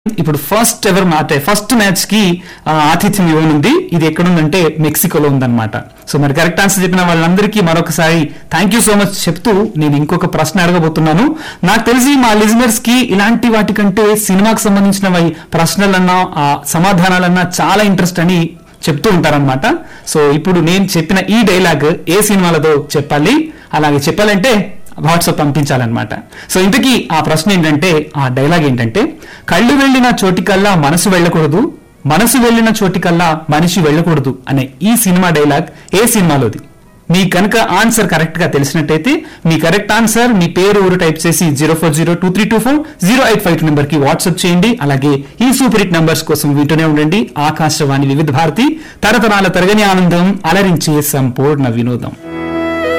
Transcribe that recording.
ఇప్పుడు first ever match first match కి ఆ, ఆతిథ్యం ఇవ్వనుంది ఇది ఎక్కడుందంటే మెక్సికోలో ఉందన్నమాట సో మరి కరెక్ట్ ఆన్సర్ చెప్పిన వాళ్ళందరికీ మరొకసారి థ్యాంక్ యూ సో మచ్ చెప్తూ నేను ఇంకొక ప్రశ్న అడగబోతున్నాను నాకు తెలిసి మా లిజనర్స్ కి ఇలాంటి వాటికంటే సినిమాకి సంబంధించినవి ప్రశ్నలన్నా ఆ సమాధానాలన్నా చాలా ఇంట్రెస్ట్ అని చెప్తూ ఉంటారనమాట సో ఇప్పుడు నేను చెప్పిన ఈ డైలాగ్ ఏ సినిమాలతో చెప్పాలి అలాగే చెప్పాలంటే వాట్సాప్ పంపించాలన్నమాట సో ఇంతకీ ఆ ప్రశ్న ఏంటంటే ఆ డైలాగ్ ఏంటంటే కళ్ళు వెళ్ళిన చోటికల్లా మనసు వెళ్ళకూడదు మనసు వెళ్ళిన చోటికల్లా మనిషి వెళ్ళకూడదు అనే ఈ సినిమా డైలాగ్ ఏ సినిమాలోది మీ కనుక ఆన్సర్ కరెక్ట్ గా తెలిసినట్టయితే మీ కరెక్ట్ ఆన్సర్ మీ పేరు ఊరు టైప్ చేసి zero four zero two three two four zero eight five two number కి వాట్సాప్ చేయండి అలాగే ఈ సూపర్ హిట్ నంబర్స్ కోసం వింటూనే ఉండండి ఆకాశవాణి వివిధ భారతి తరతరాల తరగని ఆనందం అలరించే సంపూర్ణ వినోదం